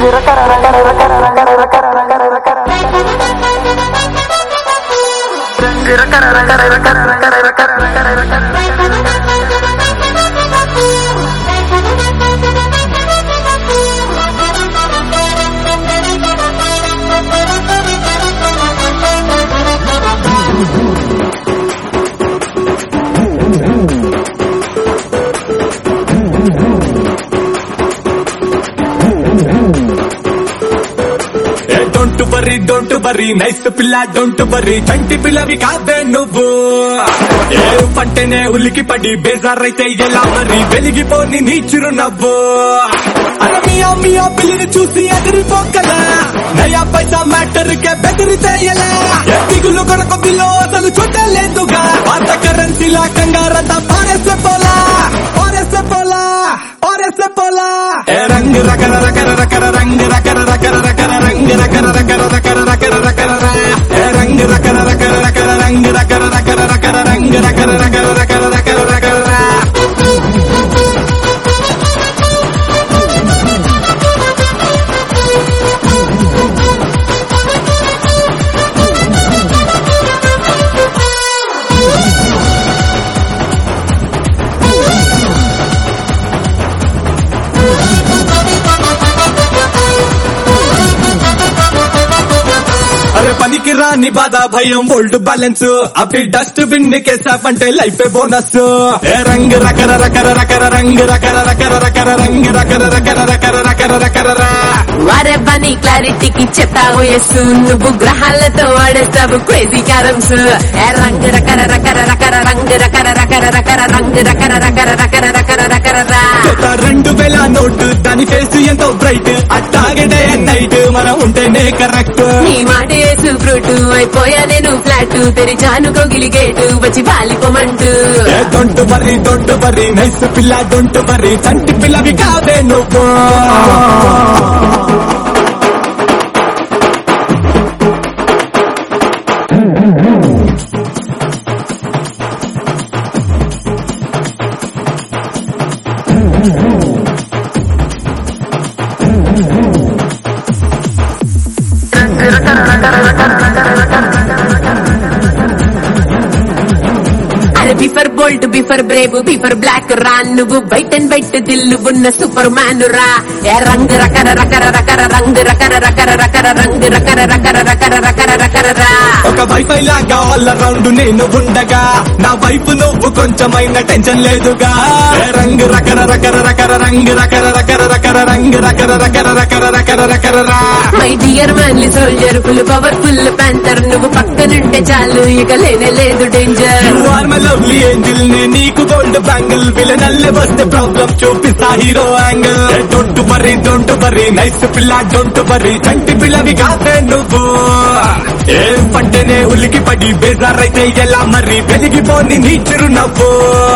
Don't hurry don't hurry nice పిల్ల don't hurry చంటి పిల్లవి కాదే నువ్వు ఏ పంటనే ఉలికి పడి బేజారైతే ఎలా మరి వెలిగిపోని నీ చిరునవ్వు అరే మియా మియా పిల్లని చూసి ఎదిరిపోకలా నయా పైసా మ్యాటర్ కే బెదిరితే ఎలా ఏ దిగులు కొరకు బిల్లు అసలు చుట్టలేదుగా పాత కరెన్సీలా కంగారంతా పారేసే పోలా పారేసే పోలా పారేసే పోలా ఏ రంగు రకర రకర రకర రంగు రకర రకర రకర రంగు రకర రకర రకర రకర రకర రా. ఏ రంగు రకర రకర రకర రంగు రకర రకర రకర రంగు రకర రకర రకర రకర రకర రా. అరే పనికి రాని బాధ భయం ఓల్డ్ బ్యాలెన్స్ అవి డస్ట్ బిన్ కేసాపంటే లైఫ్ బోనస్ ఏ రంగు రకర రకర రకర రంగు రకర రకర రకర రంగు రకర రకర రకర రకర రకర రా వారెవ్వని క్లారిటీకి చెప్తావు ఎస్సు నువ్వు గ్రహాలతో ఆడేస్తావు క్రేజీ క్యారమ్స్ ఏ రంగు రకర రకర రకర రంగు రకర రకర రకర రంగు రకర రకర రకర రకర రకర రా కొత్త రెండు వేల నోటు దాని ఫేస్ ఎంతో బ్రైట్ అట్టాగే డే అండ్ నైట్ మనం ఉంటేనే కరెక్ట్ నీ మాట వేసు ఫ్రూట్ అయిపోయా నేను ఫ్లాట్ తెరిచాను కోగిలి గేటు వచ్చి వాలిపోమంటూ ఏ దొంటు బర్రి దొంటు బర్రి నైస్ పిల్ల దొంటు బర్రి చంటి పిల్లవి కాదే నువ్వు అరే బిఫర్ బోల్ట్ బిఫర్ బ్రేవ్ బిఫర్ బ్లాక్ రా నువ్వు బయట అండ్ బయట దిల్లు ఉన్న సూపర్ మ్యాన్ రా ఏ రంగు రకర రకర రకర రంగు రకర రకర రకర రంగు రకర రకర రకర రకర రకర రా ఒక వైఫై లాగా ఆల్ అరౌండ్ నేను ఉండగా నా వైపు నువ్వు కొంచెమైన టెన్షన్ లేదుగా ఏ రంగు రకర రకర రకర రంగు రకర రకర రకర రంగు రకర రకర రకర రకర రకర రా my dear manly soldier full powerful panther నువ్వు పక్కనుంటే చాలు ఇక లేనే లేదు danger You are my lovely angel నే నీకు గోల్డ్ బ్యాంగిల్ విలనల్లే వస్తే ప్రాబ్లం చూపిస్తా hero angle don't hurry don't hurry nice పిల్ల డొంటు బర్రీ చంటి పిల్లవి కాదే నువ్వు ఏం పంటేనే ఉలికి పడి బేజారైతే ఎలా మరి వెలిగిపోని నీ చిరునవ్వు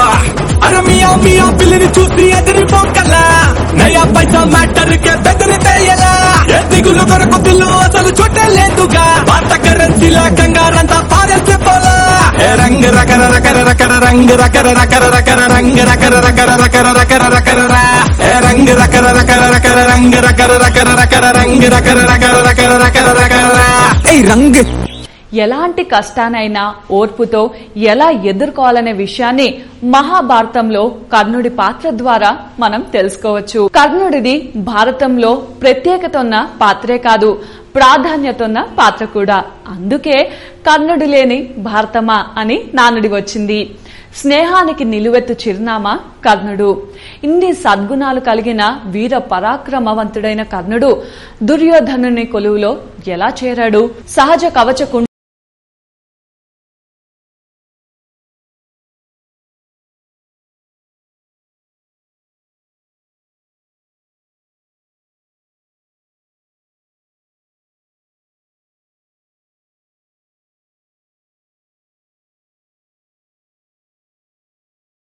అరే మియా మియా పిల్లని చూసి ఎదిరిపోకలా నయా పైసా మ్యాటర్ కే బెదిరితే ఎలా ఏ దిగులు కొరకు బిల్లు అసలు చుట్టలేదుగా పాత కరెన్సీలా కంగారంతా పారేస్తే పోలా ఏ రంగు రకర రకర రకర రంగు రకర రకర రకర రంగు రకర రకర రకర రకర రకర రా ఏ రంగు రకర రకర రకర రంగు రకర రకర రకర రంగు రకర రకర రకర రకర రకర రా ఏ రంగు ఎలాంటి కష్టానైనా ఓర్పుతో ఎలా ఎదుర్కోవాలనే విషయాన్ని మహాభారతంలో కర్ణుడి పాత్ర ద్వారా మనం తెలుసుకోవచ్చు కర్ణుడిది భారతంలో ప్రత్యేకత ఉన్న పాత్రే కాదు ప్రాధాన్యత ఉన్న పాత్ర కూడా అందుకే కర్ణుడు లేని భారతమా అని నానుడి వచ్చింది స్నేహానికి నిలువెత్తు చిరునామా కర్ణుడు ఇన్ని సద్గుణాలు కలిగిన వీర పరాక్రమవంతుడైన కర్ణుడు దుర్యోధనుని కొలువులో ఎలా చేరాడు సహజ కవచ